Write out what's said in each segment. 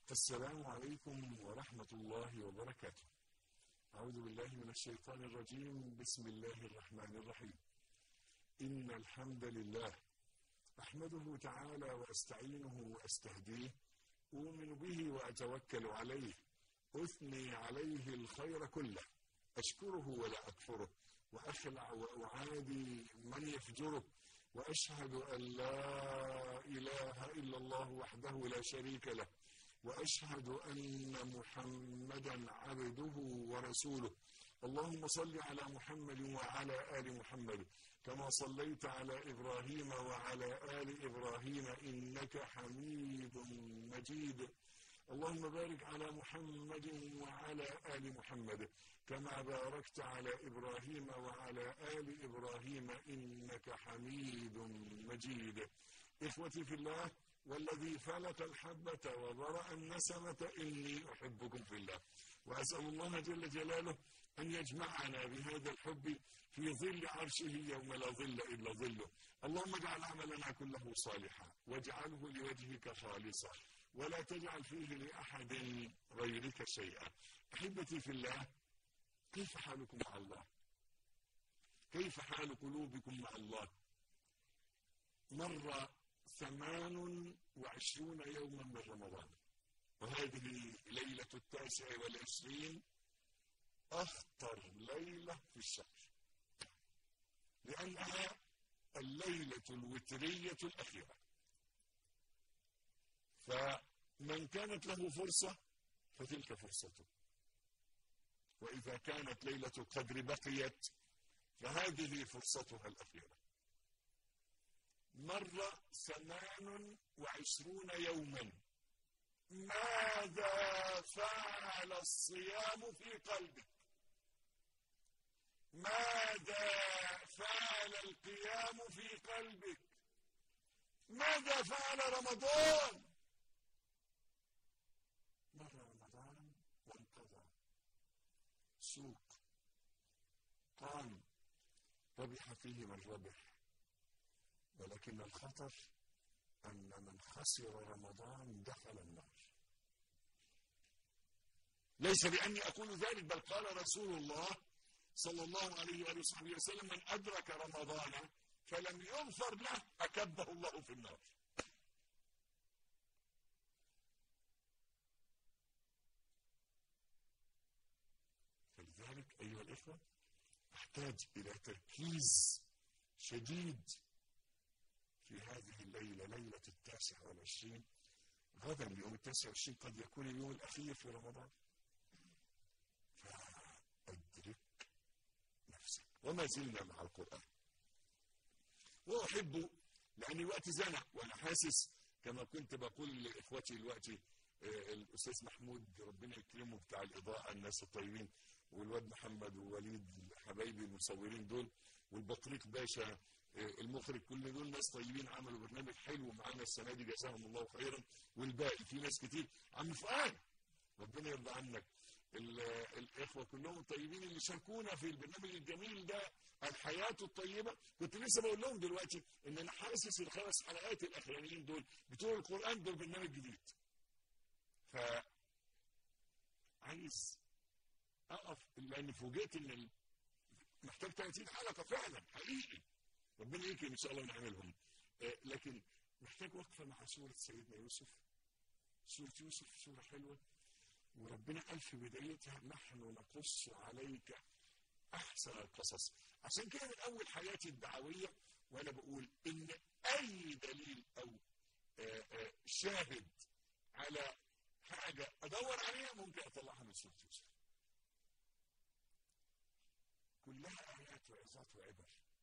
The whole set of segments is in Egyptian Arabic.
السلام عليكم ورحمة الله وبركاته أعوذ بالله من الشيطان الرجيم بسم الله الرحمن الرحيم إن الحمد لله أحمده تعالى وأستعينه وأستهديه أؤمن به وأتوكل عليه أثني عليه الخير كله أشكره ولا أكفره وأخلع وأعادي من يفجره وأشهد أن لا إله إلا الله وحده لا شريك له واشهد ان محمدا عبده ورسوله اللهم صل على محمد وعلى ال محمد كما صليت على ابراهيم وعلى ال ابراهيم انك حميد مجيد اللهم بارك على محمد وعلى ال محمد كما باركت على ابراهيم وعلى ال ابراهيم انك حميد مجيد اخوتي في الله والذي فلت الحبة وبرأ النسمة إني أحبكم في الله وأسأل الله جل جلاله أن يجمعنا بهذا الحب في ظل عرشه يوم لا ظل إلا ظله اللهم اجعل عملنا كله صالحا واجعله لوجهك خالصا ولا تجعل فيه لأحد غيرك شيئا أحبتي في الله كيف حالكم مع الله كيف حال قلوبكم مع الله مر ثمان وعشرون يوما من رمضان وهذه ليلة التاسع والعشرين أخطر ليلة في الشهر لأنها الليلة الوترية الأخيرة فمن كانت له فرصة فتلك فرصته وإذا كانت ليلة القدر بقيت فهذه فرصتها الأخيرة مر ثمان وعشرون يوما ماذا فعل الصيام في قلبك ماذا فعل القيام في قلبك ماذا فعل رمضان مر رمضان وانقضى سوق قام ربح فيه من ربح ولكن الخطر أن من خسر رمضان دخل النار ليس لأني أقول ذلك بل قال رسول الله صلى الله عليه وآله وصحبه وسلم من أدرك رمضان فلم يغفر له أكبه الله في النار فلذلك أيها الإخوة أحتاج إلى تركيز شديد في هذه الليلة ليلة التاسع والعشرين غدا اليوم التاسع والعشرين قد يكون اليوم الأخير في رمضان فأدرك نفسك وما زلنا مع القرآن وأحب لأني وقت زنق وأنا حاسس كما كنت بقول لإخوتي دلوقتي الأستاذ محمود ربنا يكرمه بتاع الإضاءة الناس الطيبين والواد محمد ووليد حبايبي المصورين دول والبطريق باشا المخرج كل دول ناس طيبين عملوا برنامج حلو معانا السنه دي جزاهم الله خيرا والباقي في ناس كتير عم فؤاد ربنا يرضى عنك الاخوه كلهم طيبين اللي شاركونا في البرنامج الجميل ده الحياه الطيبه كنت لسه بقول لهم دلوقتي ان انا حاسس الخمس حلقات الاخرانيين دول بتوع القران دول برنامج جديد ف عايز اقف لان فوجئت ان محتاج 30 حلقه فعلا حقيقي ربنا يكرم ان شاء الله ونعملهم آه لكن محتاج وقفه مع سوره سيدنا يوسف سوره يوسف سوره حلوه وربنا قال في بدايتها نحن نقص عليك احسن القصص عشان كده من اول حياتي الدعويه وانا بقول ان اي دليل او آآ آآ شاهد على حاجه ادور عليها ممكن اطلعها من سوره يوسف كلها ايات وعظات وعبر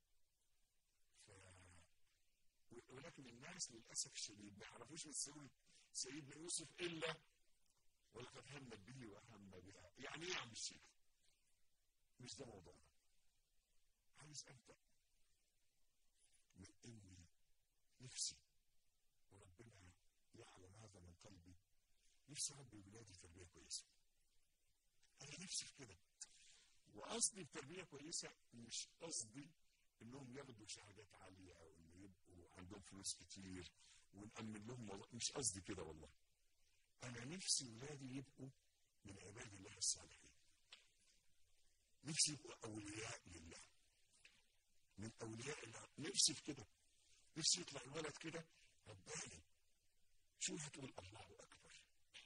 ولكن الناس للاسف الشديد ما يعرفوش سوره سيدنا يوسف الا ولقد همت به وهم بها يعني ايه يا عم الشيخ مش ده موضوعنا عايز ابدا من اني نفسي وربنا يعلم هذا من قلبي نفسي اربي ولادي تربيه كويسه انا نفسي في كده وقصدي بتربيه كويسه مش قصدي انهم ياخدوا شهادات عاليه او ان يبقوا عندهم فلوس كتير ونأمن لهم والله مش قصدي كده والله انا نفسي ولادي يبقوا من عباد الله الصالحين نفسي يبقوا اولياء لله من اولياء الله نفسي في كده نفسي يطلع الولد كده رباني شو هتقول الله اكبر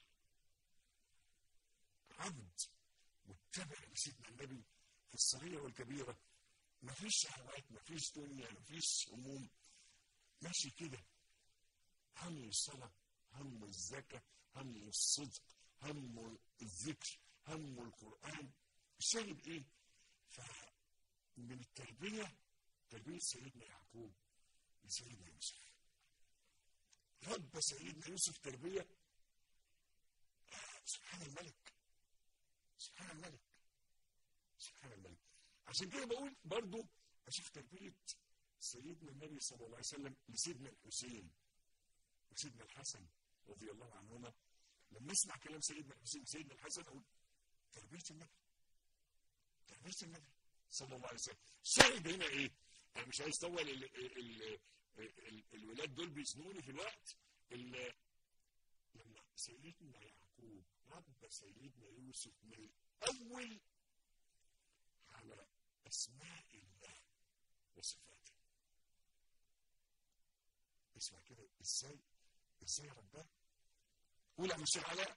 عبد متبع لسيدنا النبي في الصغيره والكبيره ما فيش شهوات ما فيش دنيا ما فيش هموم ماشي كده هم الصلاه هم الزكاه هم الصدق هم الذكر هم القران الشاهد ايه فمن التربيه تربيه سيدنا يعقوب لسيدنا يوسف رب سيدنا يوسف تربيه سبحان الملك سبحان الملك سبحان الملك عشان كده بقول برضو اشوف تربيه سيدنا النبي صلى الله عليه وسلم لسيدنا الحسين وسيدنا الحسن رضي الله عنهما لما اسمع كلام سيدنا الحسين سيدنا الحسن اقول تربيه النبي تربيه النبي صلى الله عليه وسلم الشاهد هنا ايه؟ انا مش عايز اطول ال ال ال ال الولاد دول بيزنوني في الوقت لما سيدنا يعقوب رب سيدنا يوسف من الاول على اسماء الله وصفاته اسمع كده ازاي ازاي رباه قول يا مستر علاء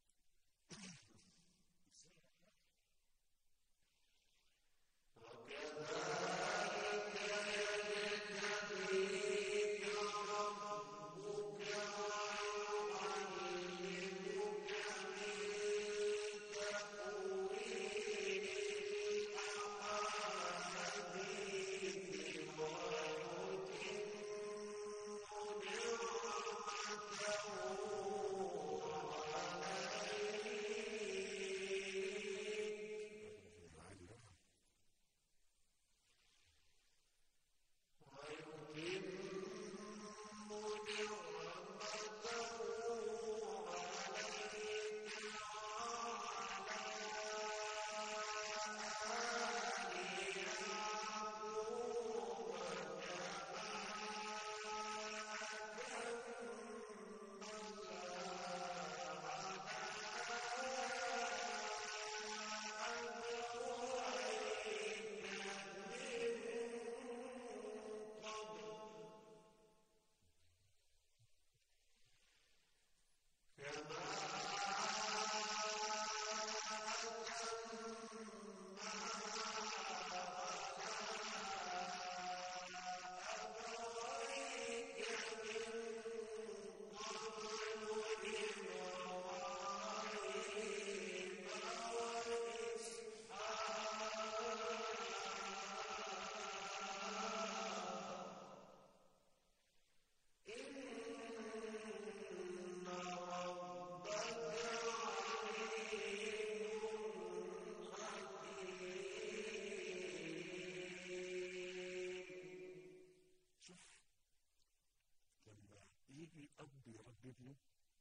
يجي اب يربي ابنه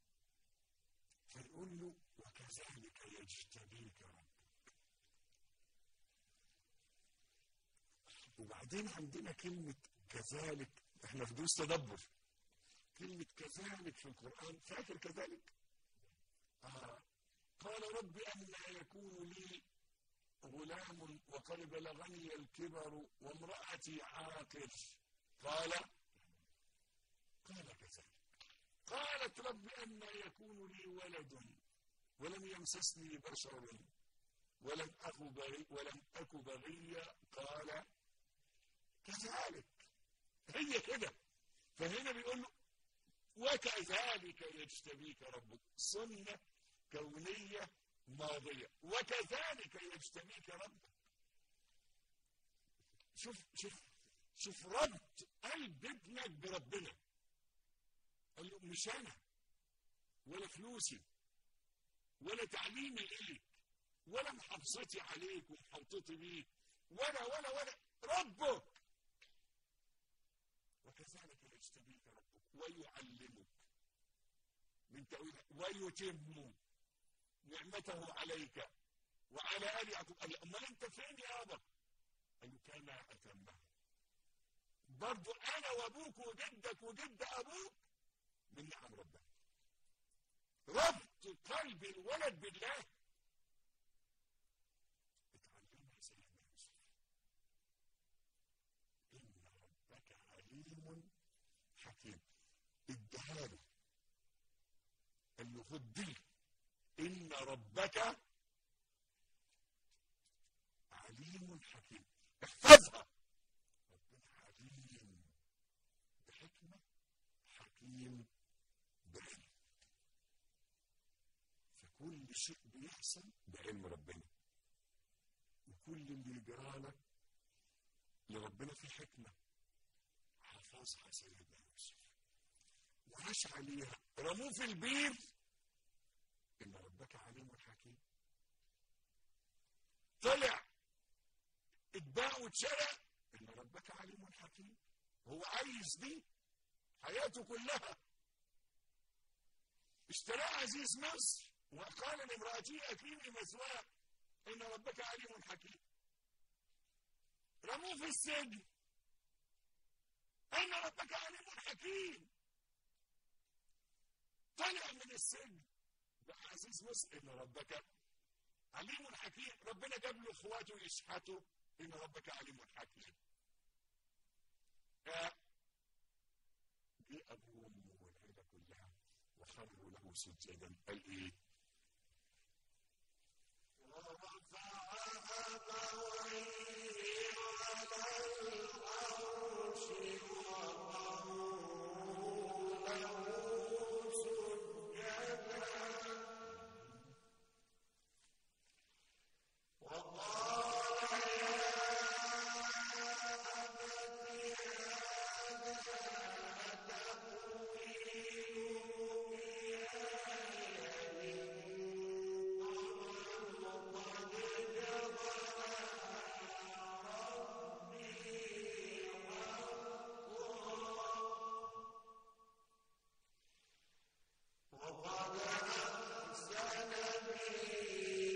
فيقول له وكذلك يجتبيك ربك وبعدين عندنا كلمة كذلك احنا في دروس تدبر كلمة كذلك في القرآن فاكر كذلك؟ آه. قال رب أن يكون لي غلام وقد بلغني الكبر وامرأتي عاقر قال قال كذلك قالت رب أن يكون لي ولد ولم يمسسني بشر ولم أك بغي ولم أك بغيا قال كذلك هي كده فهنا بيقول له وكذلك يجتبيك ربك سنة كونية ماضية وكذلك يجتبيك ربك شوف شوف شوف ربط قلب ابنك بربنا قال له مش انا ولا فلوسي ولا تعليمي ليك ولا محافظتي عليك ومحوطتي بيك ولا ولا ولا ربك وكذلك يجتبيك ربك ويعلمك من تأويل ويتم نعمته عليك وعلى آل يعقوب قال أمال أنت فين يا أبا؟ قال له كما أتمه برضو أنا وأبوك وجدك وجد أبوك من نعم ربنا ربط قلب الولد بالله اتعلمها سيدنا يوسف ان ربك عليم حكيم اداها له قال له خد دي ان ربك عليم حكيم احفظها ربنا عليم بحكمه حكيم بعلم فكل شيء بيحصل بعلم ربنا وكل اللي يجرالك لربنا في حكمه حفظها سيدنا يوسف وعاش عليها رموه في البير ان ربك عليم حكيم طلع اتباع واتشرع ان ربك عليم حكيم هو عايز دي حياته كلها اشتراه عزيز مصر وقال لامرأته أكرمي مثواه إن ربك عليم حكيم رموه في السجن أين ربك عليم حكيم طلع من السجن بقى عزيز مصر إن ربك عليم حكيم ربنا جاب له اخواته يشحتوا إن ربك عليم حكيم آه. جه أبوه وأمه والعيلة كلها وخروا له سجدا قال إيه؟ ورفع أبويه على العرش وقروا له سجدا وقال وقد أحسن بي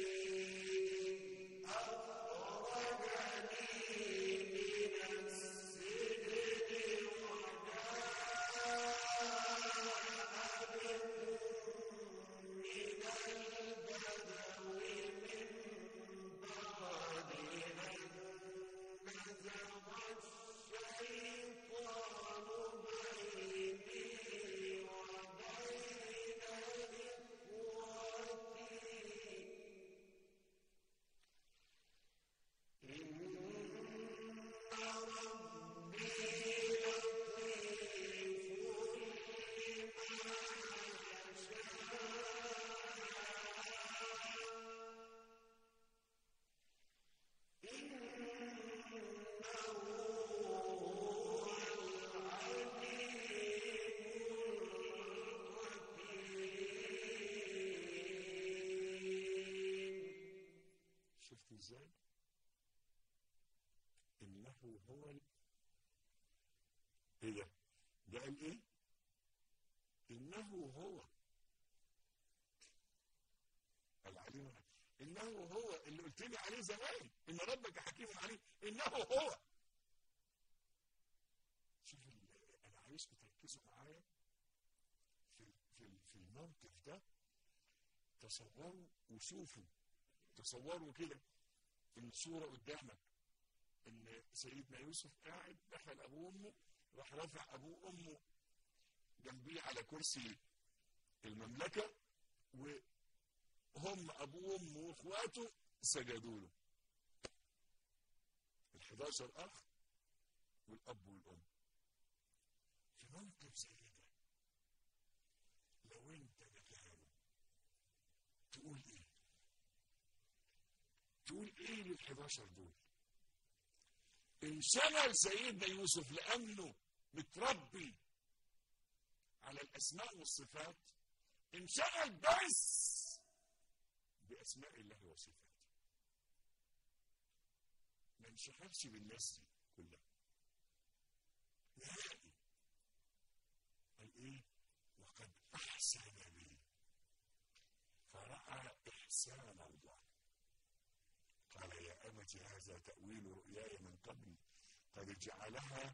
أخرجني من السجن وجاء بكم من البدو من بعد أن نزغ الشيطان بيني وبين إخوتي شفت ازاي؟ انه هو ال... ايه ده؟ ده قال ايه؟ انه هو العليم الحكيم انه هو اللي قلت لي عليه زمان ان ربك حكيم عليم انه هو شوف ال- انا عايزكم تركزوا معايا في في في الموقف ده تصوروا وشوفوا تصوروا كده الصورة قدامك ان سيدنا يوسف قاعد دخل ابوه وامه راح رافع ابوه وامه جنبيه على كرسي المملكة وهم ابوه وامه واخواته سجدوا له ال 11 اخ والاب والام في موقف زي ده لو انت مكانه تقول ايه؟ تقول ايه لل 11 دول؟ انشغل سيدنا يوسف لانه متربي على الاسماء والصفات انشغل بس باسماء الله وصفاته ما انشغلش بالناس دي كلها نهائي قال ايه وقد احسن بي فراى احسان الله قال يا أبت هذا تأويل رؤياي من قبل قد جعلها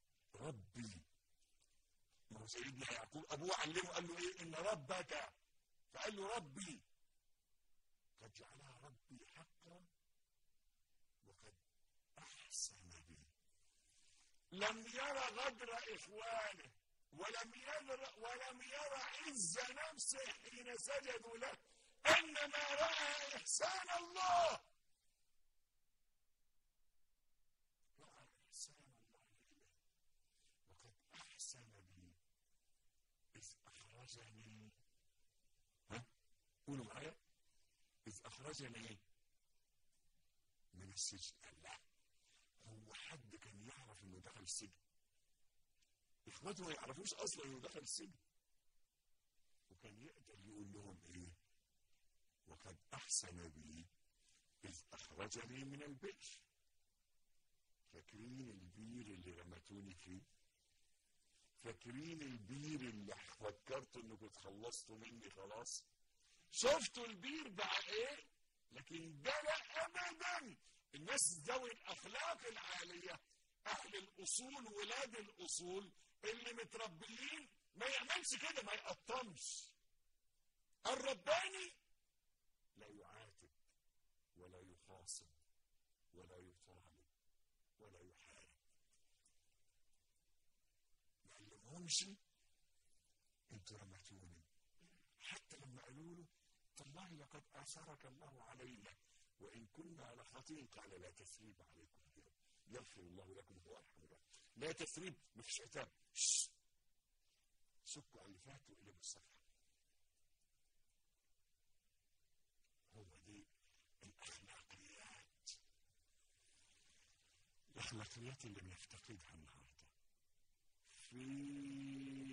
ربي ما هو سيدنا يعقوب أبوه علمه قال له إيه إن ربك فقال له ربي قد جعلها ربي حقا وقد أحسن بي لم يرى غدر إخوانه ولم يرى ولم يرى عز نفسه حين سجدوا له انما راى احسان الله راى احسان الله اليه وقد احسن بي اذ اخرجني ها قولوا معايا اذ اخرجني من السجن قال لا هو حد كان يعرف انه دخل السجن اخواته ما يعرفوش اصلا انه دخل السجن وكان يقدر يقول لهم ايه وقد احسن بي اذ اخرجني من البئر فاكرين البير اللي رمتوني فيه فاكرين البير اللي فكرتوا انكم اتخلصتوا مني خلاص شفتوا البير بقى ايه لكن ده لا ابدا الناس ذوي الاخلاق العاليه اهل الاصول ولاد الاصول اللي متربيين ما يعملش كده ما يقطمش الرباني لا يعاتب ولا يخاصم ولا يطالب ولا يحارب ما علمهمش انتوا رمتوني حتى لما قالوا له تالله لقد اثرك الله علينا وان كنا لخاطئين قال لا تثريب عليكم اليوم يغفر الله لكم هو ارحم الراحمين لا تثريب مفيش عتاب سكوا على اللي فات وقلبوا الصفحه هو دي الاخلاقيات الاخلاقيات اللي بنفتقدها النهارده في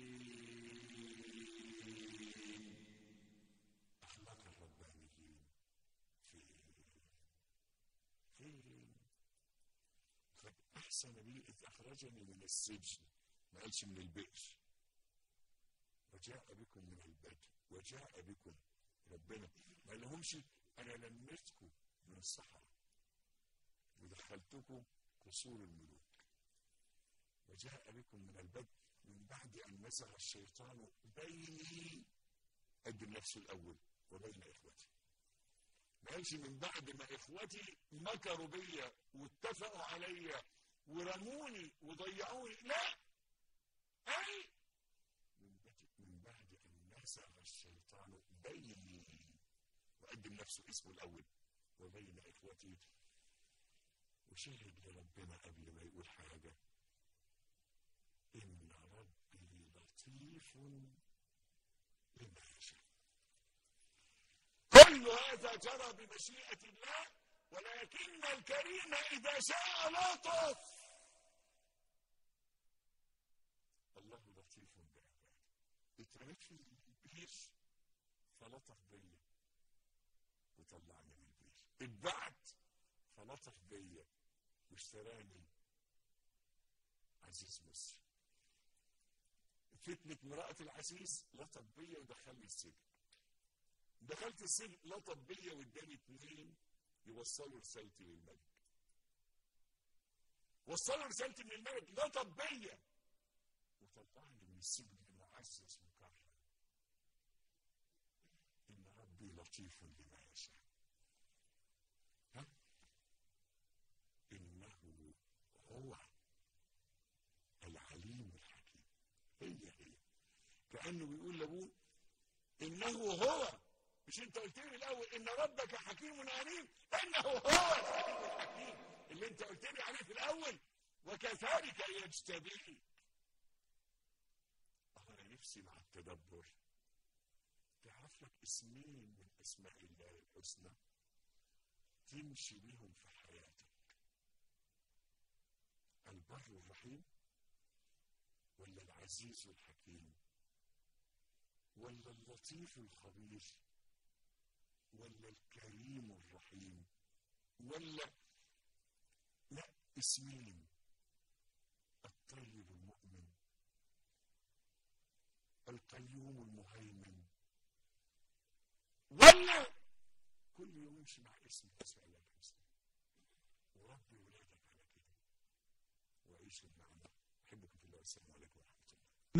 اخلاق الربانيين في فين قد احسن بي اذ اخرجني من السجن ما قالش من البئر وجاء بكم من البدو وجاء بكم ربنا ما لهمش انا لميتكم من الصحراء ودخلتكم قصور الملوك وجاء بكم من البدو من بعد ان نزغ الشيطان بيني قدم نفسه الاول وبين اخوتي ما قالش من بعد ما اخوتي مكروا بيا واتفقوا عليا ورموني وضيعوني لا قال من من بعد ان نزغ الشيطان بيني وقدم نفسه اسمه الاول وبين اخوتي وشهد لربنا قبل ما يقول حاجه ان ربي لطيف لما يشاء كل هذا جرى بمشيئه الله ولكن الكريم اذا شاء لطف الله لطيف بعباده اترميت في البير فلطف بيا وطلعني من البير اتبعت فلطف بيا واشتراني عزيز مصر فتنة امرأة العزيز لطف بيا ودخلني السجن دخلت السجن لطف بيا واداني اتنين يوصلوا رسالتي للملك وصلوا رسالتي من الملك لطف بيا وطلعني من السجن معزز مكرم ان ربي لطيف لما يشاء ها انه هو العليم الحكيم هي هي كانه بيقول لابوه انه هو مش انت قلت لي الاول ان ربك حكيم عليم انه هو الحكيم الحكيم اللي انت قلت لي عليه في الاول وكذلك يجتبيك انا نفسي مع التدبر تعرف لك اسمين من اسماء الله الحسنى تمشي بهم في حياتك البر الرحيم ولا العزيز الحكيم ولا اللطيف الخبير ولا الكريم الرحيم ولا لا اسمين الطيب المؤمن القيوم المهيمن ولا كل يوم يمشي مع اسم اسم الله الحسنى وربي ولادك على كده وعيشوا معنا احبكم في الله والسلام عليكم ورحمه الله